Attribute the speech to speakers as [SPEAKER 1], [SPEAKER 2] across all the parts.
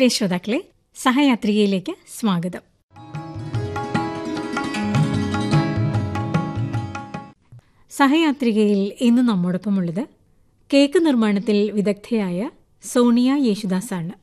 [SPEAKER 1] പ്രിയ ശ്രോതാക്കളെ സഹയാത്രികയിലേക്ക് സ്വാഗതം സഹയാത്രികയിൽ ഇന്ന് നമ്മോടൊപ്പമുള്ളത് കേക്ക് നിർമ്മാണത്തിൽ വിദഗ്ധയായ സോണിയ യേശുദാസാണ്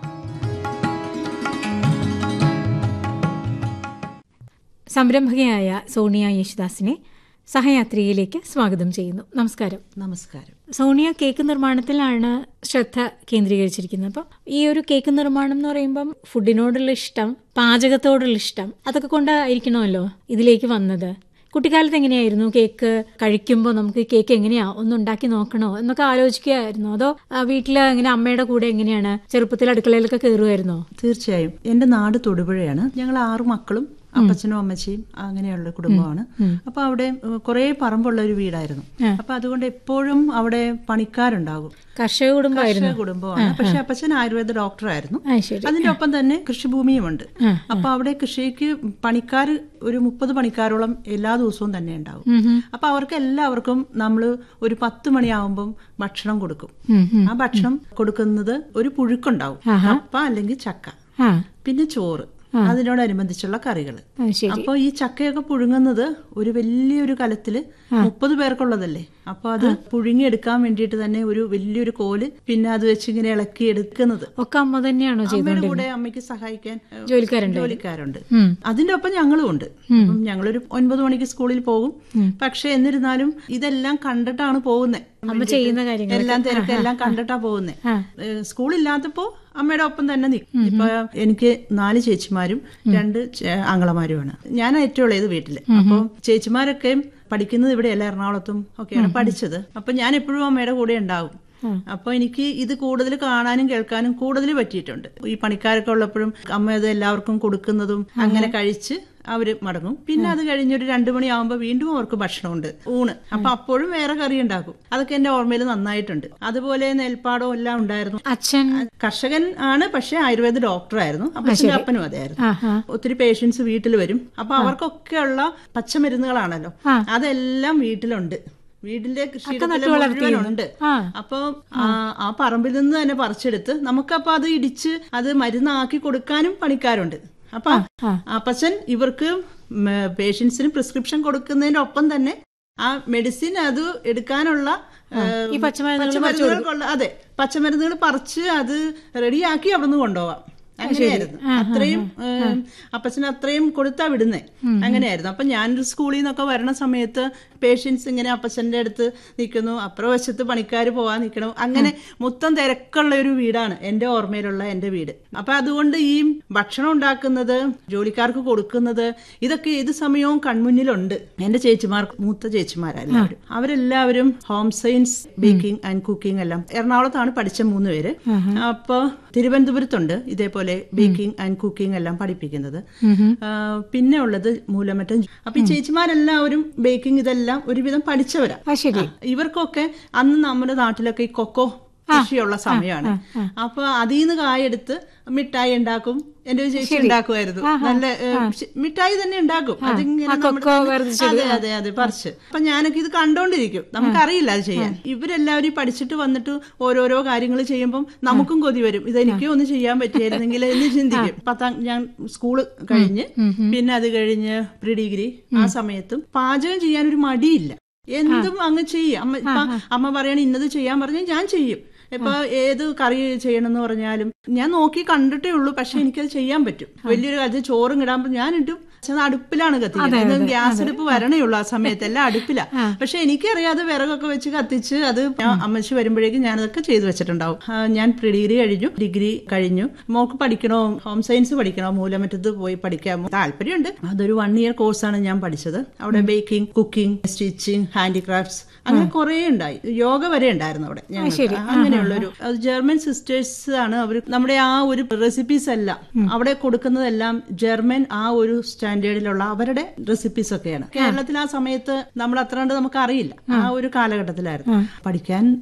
[SPEAKER 1] സംരംഭകയായ സോണിയ യേശുദാസിനെ സഹയാത്രികയിലേക്ക് സ്വാഗതം ചെയ്യുന്നു നമസ്കാരം
[SPEAKER 2] നമസ്കാരം
[SPEAKER 1] സോണിയ കേക്ക് നിർമ്മാണത്തിലാണ് ശ്രദ്ധ കേന്ദ്രീകരിച്ചിരിക്കുന്നത് അപ്പം ഈ ഒരു കേക്ക് നിർമ്മാണം എന്ന് പറയുമ്പം ഫുഡിനോടുള്ള ഇഷ്ടം പാചകത്തോടുള്ള ഇഷ്ടം അതൊക്കെ കൊണ്ടായിരിക്കണമല്ലോ ഇതിലേക്ക് വന്നത് കുട്ടിക്കാലത്ത് എങ്ങനെയായിരുന്നു കേക്ക് കഴിക്കുമ്പോൾ നമുക്ക് കേക്ക് എങ്ങനെയാ ഒന്ന് ഉണ്ടാക്കി നോക്കണോ എന്നൊക്കെ ആലോചിക്കുകയായിരുന്നു അതോ ആ, വീട്ടില് ഇങ്ങനെ അമ്മയുടെ കൂടെ എങ്ങനെയാണ് ചെറുപ്പത്തിൽ അടുക്കളയിലൊക്കെ കയറുമായിരുന്നോ
[SPEAKER 2] തീർച്ചയായും എന്റെ നാട് തൊടുപുഴയാണ് ഞങ്ങൾ ആറു മക്കളും അപ്പച്ചനും അമ്മച്ചിയും അങ്ങനെയുള്ള കുടുംബമാണ് അപ്പൊ അവിടെ കുറെ പറമ്പുള്ള ഒരു വീടായിരുന്നു അപ്പൊ അതുകൊണ്ട് എപ്പോഴും അവിടെ പണിക്കാരുണ്ടാകും
[SPEAKER 1] കർഷക കുടുംബമായിരുന്നു
[SPEAKER 2] കർഷക കുടുംബമാണ് പക്ഷെ അപ്പച്ചൻ ആയുർവേദ ഡോക്ടറായിരുന്നു
[SPEAKER 1] ആ ശരി
[SPEAKER 2] അതിന്റെ ഒപ്പം തന്നെ കൃഷിഭൂമിയുമുണ്ട് അപ്പൊ അവിടെ കൃഷിക്ക് പണിക്കാർ ഒരു മുപ്പത് പണിക്കാരോളം എല്ലാ ദിവസവും തന്നെ ഉണ്ടാവും
[SPEAKER 1] ഉം ഉം.
[SPEAKER 2] അപ്പൊ അവർക്ക് എല്ലാവർക്കും നമ്മൾ ഒരു പത്ത് മണിയാവുമ്പം ഭക്ഷണം കൊടുക്കും
[SPEAKER 1] ഉം ഉം.
[SPEAKER 2] ആ ഭക്ഷണം കൊടുക്കുന്നത് ഒരു പുഴുക്കുണ്ടാവും കപ്പ അല്ലെങ്കിൽ ചക്ക
[SPEAKER 1] ആ
[SPEAKER 2] പിന്നെ ചോറ് അതിനോടനുബന്ധിച്ചുള്ള കറികൾ
[SPEAKER 1] ആ, ശരി
[SPEAKER 2] അപ്പൊ ഈ ചക്കയൊക്കെ പുഴുങ്ങുന്നത് ഒരു വലിയൊരു കലത്തില് മുപ്പത് പേർക്കുള്ളതല്ലേ അപ്പൊ അത് പുഴുങ്ങിയെടുക്കാൻ വേണ്ടിയിട്ട് തന്നെ ഒരു വലിയൊരു കോല് പിന്നെ അത് വെച്ച് ഇങ്ങനെ ഇളക്കി എടുക്കുന്നത്
[SPEAKER 1] ഒക്കെ അമ്മ തന്നെയാണോ ചെയ്തത്
[SPEAKER 2] അമ്മയുടെ കൂടെ അമ്മയ്ക്ക് സഹായിക്കാൻ ഏഹ്,
[SPEAKER 1] ജോലിക്കാരുണ്ട്
[SPEAKER 2] ജോലിക്കാരുണ്ട്
[SPEAKER 1] ഉം.
[SPEAKER 2] അതിന്റെ ഒപ്പം ഞങ്ങളും ഉണ്ട് അപ്പം ഞങ്ങളൊരു ഒൻപത് മണിക്ക് സ്കൂളിൽ പോകും പക്ഷെ എന്നിരുന്നാലും ഇതെല്ലാം കണ്ടിട്ടാണ് പോകുന്നത്
[SPEAKER 1] അമ്മ ചെയ്യുന്ന കാര്യങ്ങൾ
[SPEAKER 2] എല്ലാം തിരക്കെല്ലാം കണ്ടിട്ടാ പോകുന്നത്
[SPEAKER 1] ആ.
[SPEAKER 2] സ്കൂളില്ലാത്തപ്പോ അമ്മയുടെ ഒപ്പം തന്നെ നിൽക്കും ഇപ്പൊ എനിക്ക് നാല് ചേച്ചിമാരും രണ്ട് ചേ- ആങ്ങളമാരുമാണ് ഞാൻ ഏറ്റവും ഉള്ളത് വീട്ടില് അപ്പൊ ചേച്ചിമാരൊക്കെ പഠിക്കുന്നത് ഇവിടെയല്ല എറണാകുളത്തും ഒക്കെയാണ് പഠിച്ചത് അപ്പൊ ഞാൻ എപ്പോഴും അമ്മയുടെ കൂടെ ഉണ്ടാവും അപ്പൊ എനിക്ക് ഇത് കൂടുതൽ കാണാനും കേൾക്കാനും കൂടുതൽ പറ്റിയിട്ടുണ്ട് ഈ പണിക്കാരൊക്കെ ഉള്ളപ്പോഴും അമ്മ ഇത് എല്ലാവർക്കും കൊടുക്കുന്നതും അങ്ങനെ കഴിച്ച് അവര് മടങ്ങും പിന്നെ അത് കഴിഞ്ഞൊരു രണ്ടു മണിയാവുമ്പോൾ വീണ്ടും അവർക്ക് ഭക്ഷണമുണ്ട് ഊണ് അപ്പൊ അപ്പോഴും വേറെ കറി ഉണ്ടാക്കും അതൊക്കെ എന്റെ ഓർമ്മയിൽ നന്നായിട്ടുണ്ട് അതുപോലെ നെൽപ്പാടവും എല്ലാം ഉണ്ടായിരുന്നു
[SPEAKER 1] അച്ഛൻ
[SPEAKER 2] കർഷകൻ ആണ് പക്ഷെ ആയുർവേദ ഡോക്ടറായിരുന്നു അപ്പൊ അച്ഛൻ്റെ അപ്പനും അതായിരുന്നു
[SPEAKER 1] ആഹാ
[SPEAKER 2] ഒത്തിരി പേഷ്യൻസ് വീട്ടിൽ വരും അപ്പൊ അവർക്കൊക്കെ ഉള്ള പച്ചമരുന്നുകളാണല്ലോ അതെല്ലാം വീട്ടിലുണ്ട് വീടിന്റെ കൃഷിയിടത്തില് മുഴുവനുണ്ട്
[SPEAKER 1] ആ.
[SPEAKER 2] അപ്പൊ ആ- ആ പറമ്പിൽ നിന്ന് തന്നെ പറിച്ചെടുത്ത് നമുക്കപ്പൊ അത് ഇടിച്ച് അത് മരുന്നാക്കി കൊടുക്കാനും പണിക്കാരുണ്ട് അപ്പൊ
[SPEAKER 1] ആ.
[SPEAKER 2] അപ്പച്ചൻ ഇവർക്ക് പേഷ്യൻസിന് പ്രിസ്ക്രിപ്ഷൻ കൊടുക്കുന്നതിന്റെ ഒപ്പം തന്നെ ആ മെഡിസിൻ അത് എടുക്കാനുള്ള ഏഹ്,
[SPEAKER 1] ഈ പച്ചമരുന്നുകൾ
[SPEAKER 2] പച്ചമരുന്നുകൾക്കുള്ള അതെ പച്ചമരുന്നുകൾ പറിച്ച് അത് റെഡിയാക്കി അവിടുന്ന് കൊണ്ടുപോവാം അങ്ങനെയായിരുന്നു അത്രയും ഏഹ്, അപ്പച്ചന് അത്രയും കൊടുത്താ വിടുന്നേ അങ്ങനെയായിരുന്നു അപ്പൊ ഞാനൊരു സ്കൂളിൽ നിന്നൊക്കെ വരണ സമയത്ത് പേഷ്യൻസ് ഇങ്ങനെ അപ്പച്ചന്റെ അടുത്ത് നിൽക്കുന്നു അപ്പുറം വശത്ത് പണിക്കാർ പോവാൻ നിൽക്കണം അങ്ങനെ മൊത്തം തിരക്കുള്ള ഒരു വീടാണ് എന്റെ ഓർമ്മയിലുള്ള എന്റെ വീട് അപ്പൊ അതുകൊണ്ട് ഈ ഭക്ഷണം ഉണ്ടാക്കുന്നത് ജോലിക്കാർക്ക് കൊടുക്കുന്നത് ഇതൊക്കെ ഏത് സമയവും കൺമുന്നിലുണ്ട് എന്റെ ചേച്ചിമാർ മൂത്ത ചേച്ചിമാരെല്ലാവരും അവരെല്ലാവരും home science baking and cooking എല്ലാം എറണാകുളത്താണ് പഠിച്ച മൂന്ന് പേര് അപ്പൊ തിരുവനന്തപുരത്തുണ്ട് ഇതേപോലെ ബേക്കിംഗ് ആൻഡ് കുക്കിംഗ് എല്ലാം പഠിപ്പിക്കുന്നത് ആ, പിന്നെ ഉള്ളത് മൂലമറ്റം അപ്പൊ ഈ ചേച്ചിമാരെല്ലാവരും ബേക്കിംഗ് ഇതെല്ലാം ഒരുവിധം പഠിച്ചവരാ
[SPEAKER 1] ആ ശരി
[SPEAKER 2] ഇവർക്കൊക്കെ അന്ന് നമ്മുടെ നാട്ടിലൊക്കെ ഈ കൊക്കോ കൃഷിയുള്ള സമയമാണ് അപ്പൊ അതിൽ നിന്ന് കായെടുത്ത് മിഠായി ഉണ്ടാക്കും എന്റെ ഒരു ചേച്ചി ഉണ്ടാക്കുമായിരുന്നു നല്ല ഏ, ശ- മിഠായി തന്നെ ഉണ്ടാക്കും അതിങ്ങനെ നമ്മുടെ
[SPEAKER 1] കൊക്കോ
[SPEAKER 2] തന്നെ-
[SPEAKER 1] വേർതിരിച്ചത്.
[SPEAKER 2] അതെ അതെ അതെ പറിച്ച് അപ്പൊ ഞാനൊക്കെ ഇത് കണ്ടോണ്ടിരിക്കും നമുക്കറിയില്ല അത് ചെയ്യാൻ ഇവരെല്ലാവരും പഠിച്ചിട്ട് വന്നിട്ട് ഓരോരോ കാര്യങ്ങൾ ചെയ്യുമ്പോൾ നമുക്കും കൊതി വരും ഇതെനിക്കും ഒന്ന് ചെയ്യാൻ പറ്റിയായിരുന്നെങ്കിൽ എന്ന് ചിന്തിക്കും പത്താം ഞാൻ സ്കൂള് കഴിഞ്ഞ് പിന്നെ അത് കഴിഞ്ഞ് പ്രീ ഡിഗ്രി ആ സമയത്തും പാചകം ചെയ്യാൻ ഒരു മടിയില്ല എന്തും അങ്ങ് ചെയ്യും അമ്മ ഇപ്പൊ അമ്മ പറയണ ഇന്നത് ചെയ്യാൻ പറഞ്ഞാൽ ഞാൻ ചെയ്യും ഇപ്പൊ ഏത് കറി ചെയ്യണമെന്ന് പറഞ്ഞാലും ഞാൻ നോക്കി കണ്ടിട്ടേ ഉള്ളൂ പക്ഷെ എനിക്കത് ചെയ്യാൻ പറ്റും വലിയൊരു കാര്യത്തിൽ ചോറും ഇടാൻ ഞാൻ ഇട്ടും പക്ഷെ അത് അടുപ്പിലാണ് കത്തിക്കുന്നത് ഗ്യാസ് അടുപ്പ് വരണേ ഉള്ളൂ ആ സമയത്ത് എല്ലാം അടുപ്പിലാ പക്ഷെ എനിക്കറിയാതെ വിറകൊക്കെ വെച്ച് കത്തിച്ച് അത് ഞാൻ അമ്മച്ചി വരുമ്പോഴേക്കും ഞാനതൊക്കെ ചെയ്തു വെച്ചിട്ടുണ്ടാവും ആ, ഞാൻ പ്രീ ഡിഗ്രി കഴിഞ്ഞു ഡിഗ്രി കഴിഞ്ഞു മോൾക്ക് പഠിക്കണോ ഹോം സയൻസ് പഠിക്കണോ മൂലമറ്റത്ത് പോയി പഠിക്കാമോ താല്പര്യമുണ്ട് അതൊരു വൺ ഇയർ കോഴ്സാണ് ഞാൻ പഠിച്ചത് അവിടെ ബേക്കിംഗ് കുക്കിംഗ് സ്റ്റിച്ചിങ് ഹാൻഡിക്രാഫ്റ്റ്സ് അങ്ങനെ കുറേ ഉണ്ടായി യോഗ വരെ ഉണ്ടായിരുന്നു അവിടെ ഞങ്ങൾക്ക്. അങ്ങനെയുള്ളൊരു അത് ജർമ്മൻ സിസ്റ്റേഴ്സ് ആണ് അവർ നമ്മുടെ ആ ഒരു റെസിപ്പീസ് എല്ലാം അവിടെ കൊടുക്കുന്നതെല്ലാം ജർമ്മൻ ആ ഒരു സ്റ്റാൻഡേർഡിലുള്ള അവരുടെ റെസിപ്പീസ് ഒക്കെയാണ് കേരളത്തിൽ ആ സമയത്ത് നമ്മൾ അത്ര കണ്ട് നമുക്ക് അറിയില്ല ആ ഒരു കാലഘട്ടത്തിലായിരുന്നു പഠിക്കാൻ